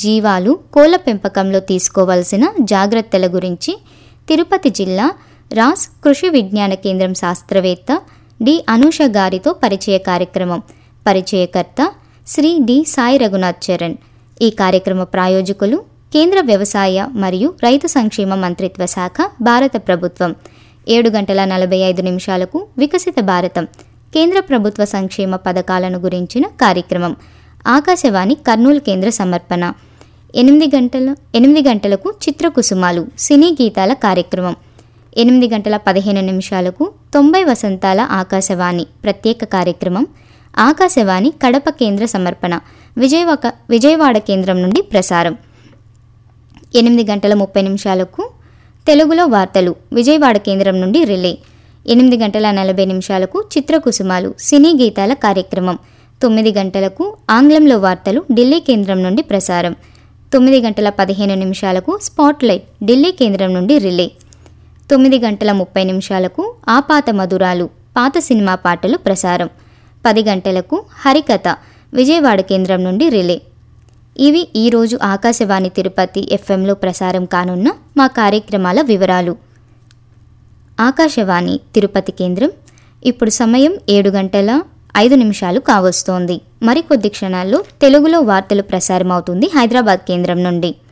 జీవాలు కోళ్ల పెంపకంలో తీసుకోవాల్సిన జాగ్రత్తల గురించి తిరుపతి జిల్లా రాస్ కృషి విజ్ఞాన కేంద్రం శాస్త్రవేత్త డి అనూష గారితో పరిచయ కార్యక్రమం పరిచయకర్త శ్రీ డి సాయి రఘునాథ్ చరణ్ ఈ కార్యక్రమ ప్రాయోజకులు కేంద్ర వ్యవసాయ మరియు రైతు సంక్షేమ మంత్రిత్వ శాఖ భారత ప్రభుత్వం ఏడు గంటల నలభై ఐదు నిమిషాలకు వికసిత భారతం కేంద్ర ప్రభుత్వ సంక్షేమ పథకాలను గురించిన కార్యక్రమం ఆకాశవాణి కర్నూలు కేంద్ర సమర్పణ ఎనిమిది గంటల ఎనిమిది గంటలకు చిత్రకుసుమాలు సినీ గీతాల కార్యక్రమం ఎనిమిది గంటల పదిహేను నిమిషాలకు తొంభై వసంతాల ఆకాశవాణి ప్రత్యేక కార్యక్రమం ఆకాశవాణి కడప కేంద్ర సమర్పణ విజయవాక విజయవాడ కేంద్రం నుండి ప్రసారం ఎనిమిది గంటల ముప్పై నిమిషాలకు తెలుగులో వార్తలు విజయవాడ కేంద్రం నుండి రిలే ఎనిమిది గంటల నలభై నిమిషాలకు చిత్రకుసుమాలు సినీ గీతాల కార్యక్రమం తొమ్మిది గంటలకు ఆంగ్లంలో వార్తలు ఢిల్లీ కేంద్రం నుండి ప్రసారం తొమ్మిది గంటల పదిహేను నిమిషాలకు స్పాట్లైట్ ఢిల్లీ కేంద్రం నుండి రిలే తొమ్మిది గంటల ముప్పై నిమిషాలకు ఆపాత మధురాలు పాత సినిమా పాటలు ప్రసారం పది గంటలకు హరికథ విజయవాడ కేంద్రం నుండి రిలే ఇవి ఈరోజు ఆకాశవాణి తిరుపతి ఎఫ్ఎంలో ప్రసారం కానున్న మా కార్యక్రమాల వివరాలు ఆకాశవాణి తిరుపతి కేంద్రం ఇప్పుడు సమయం ఏడు గంటల ఐదు నిమిషాలు కావస్తోంది మరికొద్ది క్షణాల్లో తెలుగులో వార్తలు ప్రసారం అవుతుంది హైదరాబాద్ కేంద్రం నుండి